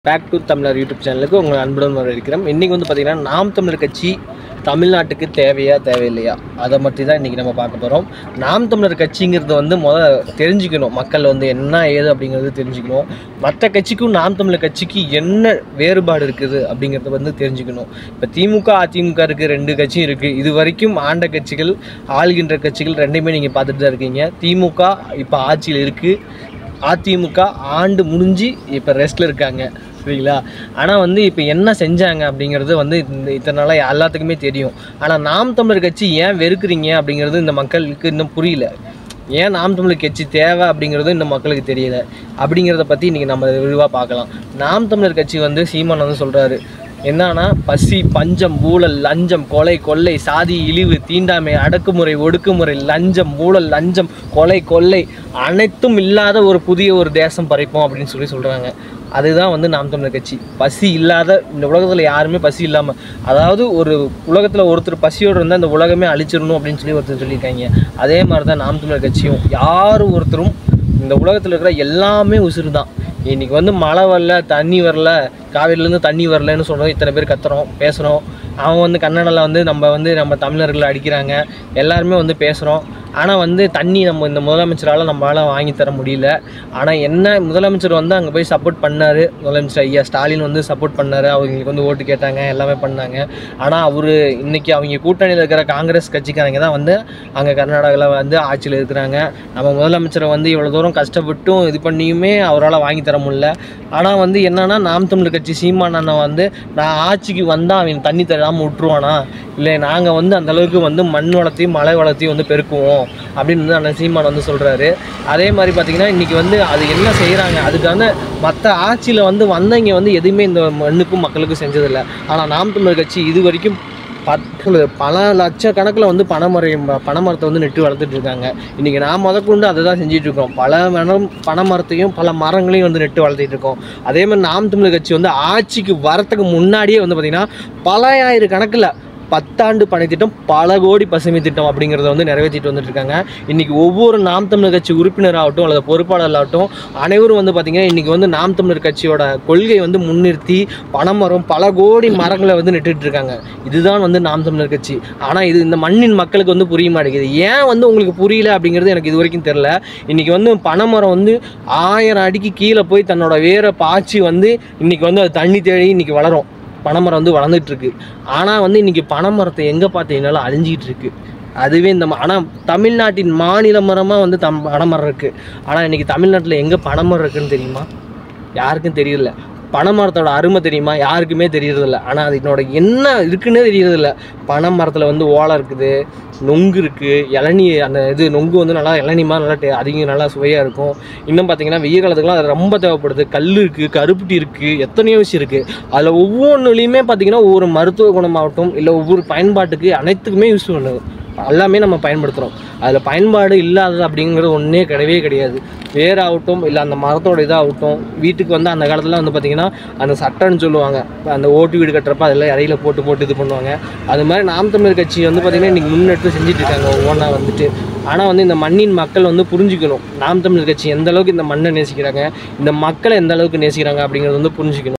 back to தமிழர் YouTube சேனலுக்கு உங்களை அன்புடன் வரவேற்கிறோம் இன்றைக்கி வந்து பார்த்திங்கன்னா நாம் தமிழர் கட்சி தமிழ்நாட்டுக்கு தேவையா தேவையில்லையா அதை பற்றி தான் இன்றைக்கி நம்ம பார்க்க போகிறோம் நாம் தமிழர் கட்சிங்கிறது வந்து முதல் தெரிஞ்சுக்கணும் மக்கள் வந்து என்ன ஏது அப்படிங்கிறது தெரிஞ்சுக்கணும் மற்ற கட்சிக்கும் நாம் தமிழர் கட்சிக்கு என்ன வேறுபாடு இருக்குது அப்படிங்கிறத வந்து தெரிஞ்சுக்கணும் இப்போ திமுக அதிமுக இருக்குது ரெண்டு கட்சியும் இருக்குது இது வரைக்கும் ஆண்ட கட்சிகள் ஆள்கின்ற கட்சிகள் ரெண்டையுமே நீங்கள் பார்த்துட்டு தான் இருக்கீங்க திமுக இப்போ ஆட்சியில் இருக்குது அதிமுக ஆண்டு முடிஞ்சு இப்போ ரெஸ்ட்டில் இருக்காங்க சரிங்களா ஆனால் வந்து இப்போ என்ன செஞ்சாங்க அப்படிங்கிறது வந்து இந்த இத்தனை நாளாக எல்லாத்துக்குமே தெரியும் ஆனால் நாம் தமிழர் கட்சி ஏன் வெறுக்கிறீங்க அப்படிங்கிறது இந்த மக்களுக்கு இன்னும் புரியல ஏன் நாம் தமிழர் கட்சி தேவை அப்படிங்கிறது இந்த மக்களுக்கு தெரியல அப்படிங்கிறத பற்றி இன்றைக்கி நம்ம விரிவாக பார்க்கலாம் நாம் தமிழர் கட்சி வந்து சீமான் வந்து சொல்கிறாரு என்னன்னா பசி பஞ்சம் ஊழல் லஞ்சம் கொலை கொள்ளை சாதி இழிவு தீண்டாமை அடக்குமுறை ஒடுக்குமுறை லஞ்சம் ஊழல் லஞ்சம் கொலை கொள்ளை அனைத்தும் இல்லாத ஒரு புதிய ஒரு தேசம் படைப்போம் அப்படின்னு சொல்லி சொல்கிறாங்க அதுதான் வந்து நாம் தமிழர் கட்சி பசி இல்லாத இந்த உலகத்தில் யாருமே பசி இல்லாமல் அதாவது ஒரு உலகத்தில் ஒருத்தர் பசியோடு இருந்தால் இந்த உலகமே அழிச்சிடணும் அப்படின்னு சொல்லி ஒருத்தர் சொல்லியிருக்காங்க அதே மாதிரி தான் நாம் தமிழர் கட்சியும் யார் ஒருத்தரும் இந்த உலகத்தில் இருக்கிற எல்லாமே உசுறு தான் இன்னைக்கு வந்து மழை வரல தண்ணி வரல காவிரிலேருந்து தண்ணி வரலன்னு சொல்கிறோம் இத்தனை பேர் கத்துறோம் பேசுகிறோம் அவங்க வந்து கன்னடாவில் வந்து நம்ம வந்து நம்ம தமிழர்களை அடிக்கிறாங்க எல்லாருமே வந்து பேசுகிறோம் ஆனால் வந்து தண்ணி நம்ம இந்த முதலமைச்சரால் நம்மளால் வாங்கி தர முடியல ஆனால் என்ன முதலமைச்சர் வந்து அங்கே போய் சப்போர்ட் பண்ணார் முதலமைச்சர் ஐயா ஸ்டாலின் வந்து சப்போர்ட் பண்ணார் அவங்களுக்கு வந்து ஓட்டு கேட்டாங்க எல்லாமே பண்ணாங்க ஆனால் அவர் இன்னைக்கு அவங்க கூட்டணியில் இருக்கிற காங்கிரஸ் கட்சிக்காரங்க தான் வந்து அங்கே கர்நாடகாவில் வந்து ஆட்சியில் இருக்கிறாங்க நம்ம முதலமைச்சரை வந்து இவ்வளோ தூரம் கஷ்டப்பட்டும் இது பண்ணியுமே அவரால் வாங்கி தர முடியல ஆனால் வந்து என்னன்னா நாம் தமிழர் கட்சி சீமான் அண்ணன் வந்து நான் ஆட்சிக்கு வந்தால் அவன் தண்ணி தராமல் விட்டுருவானா இல்லை நாங்கள் வந்து அந்த அளவுக்கு வந்து மண் வளத்தையும் மழை வளத்தையும் வந்து பெருக்குவோம் அப்படின்னு வந்து அண்ணன் சீமான் வந்து சொல்கிறாரு அதே மாதிரி பார்த்தீங்கன்னா இன்றைக்கி வந்து அது என்ன செய்கிறாங்க அதுக்கான மற்ற ஆட்சியில் வந்து வந்தவங்க வந்து எதுவுமே இந்த மண்ணுக்கும் மக்களுக்கும் செஞ்சதில்லை ஆனால் நாம் தமிழர் கட்சி இது வரைக்கும் பத்து பல லட்சக்கணக்கில் வந்து பனைமரம் பனைமரத்தை வந்து நெட்டு வளர்த்துட்டு இருக்காங்க இன்றைக்கி நான் முதற்கொண்டு அதை தான் செஞ்சுட்டு இருக்கோம் பல மரம் பனைமரத்தையும் பல மரங்களையும் வந்து நெட்டு வளர்த்திட்டு இருக்கோம் அதே மாதிரி நாம் தமிழர் கட்சி வந்து ஆட்சிக்கு வரத்துக்கு முன்னாடியே வந்து பார்த்திங்கன்னா பல ஆயிரக்கணக்கில் பத்தாண்டு பணி திட்டம் பல கோடி பசுமை திட்டம் அப்படிங்கிறத வந்து நிறைவேற்றிட்டு வந்துட்டு இருக்காங்க இன்றைக்கி ஒவ்வொரு நாம் தமிழர் கட்சி உறுப்பினராகட்டும் அல்லது பொறுப்பாளர்களாகட்டும் அனைவரும் வந்து பார்த்திங்கன்னா இன்றைக்கி வந்து நாம் தமிழர் கட்சியோட கொள்கை வந்து முன்னிறுத்தி பனைமரம் பல கோடி மரங்களை வந்து நட்டுட்டு இருக்காங்க இதுதான் வந்து நாம் தமிழர் கட்சி ஆனால் இது இந்த மண்ணின் மக்களுக்கு வந்து புரிய மாட்டேங்குது ஏன் வந்து உங்களுக்கு புரியல அப்படிங்கிறது எனக்கு இது வரைக்கும் தெரில இன்றைக்கி வந்து பனைமரம் வந்து ஆயிரம் அடிக்கு கீழே போய் தன்னோட வேரை பாய்ச்சி வந்து இன்றைக்கி வந்து அது தண்ணி தேடி இன்றைக்கி வளரும் பனைமரம் வந்து வளர்ந்துட்டு இருக்கு ஆனால் வந்து இன்னைக்கு பனைமரத்தை எங்கே பார்த்தீங்கன்னாலும் அழிஞ்சிட்டு இருக்கு அதுவே இந்த ஆனால் தமிழ்நாட்டின் மாநில மரமாக வந்து தம் பனைமரம் இருக்குது ஆனால் இன்னைக்கு தமிழ்நாட்டில் எங்கே பனைமரம் இருக்குன்னு தெரியுமா யாருக்கும் தெரியல பனைமரத்தோட அருமை தெரியுமா யாருக்குமே தெரியறதில்ல ஆனால் அது இதனோட என்ன இருக்குன்னே தெரியறதில்ல பனைமரத்தில் வந்து ஓலை இருக்குது நொங்கு இருக்குது இளநீ அந்த இது நொங்கு வந்து நல்லா இளநிமா நல்லா டே அதிகம் நல்லா சுவையாக இருக்கும் இன்னும் பார்த்தீங்கன்னா வெய்ய காலத்துக்குலாம் அது ரொம்ப தேவைப்படுது கல் இருக்குது கருப்பட்டி இருக்குது எத்தனையோ விஷயம் இருக்குது அதில் ஒவ்வொன்றுலையுமே பார்த்தீங்கன்னா ஒவ்வொரு மருத்துவ குணமாகட்டும் இல்லை ஒவ்வொரு பயன்பாட்டுக்கு அனைத்துக்குமே யூஸ் பண்ணுது எல்லாமே நம்ம பயன்படுத்துகிறோம் அதில் பயன்பாடு இல்லாதது அப்படிங்கிறது ஒன்றே கிடையவே கிடையாது வேராகட்டும் இல்லை அந்த மரத்தோட இதாகட்டும் வீட்டுக்கு வந்து அந்த காலத்தில் வந்து பார்த்திங்கன்னா அந்த சட்டம்னு சொல்லுவாங்க அந்த ஓட்டு வீடு கட்டுறப்ப அதெல்லாம் இடையில போட்டு போட்டு இது பண்ணுவாங்க அது மாதிரி நாம் தமிழர் கட்சி வந்து பார்த்திங்கன்னா இன்றைக்கி முன்னெடுத்து செஞ்சுட்டு இருக்காங்க ஒவ்வொன்றா வந்துட்டு ஆனால் வந்து இந்த மண்ணின் மக்கள் வந்து புரிஞ்சுக்கணும் நாம் தமிழர் கட்சி எந்த அளவுக்கு இந்த மண்ணை நேசிக்கிறாங்க இந்த மக்களை எந்த அளவுக்கு நேசிக்கிறாங்க அப்படிங்கிறது வந்து புரிஞ்சுக்கணும்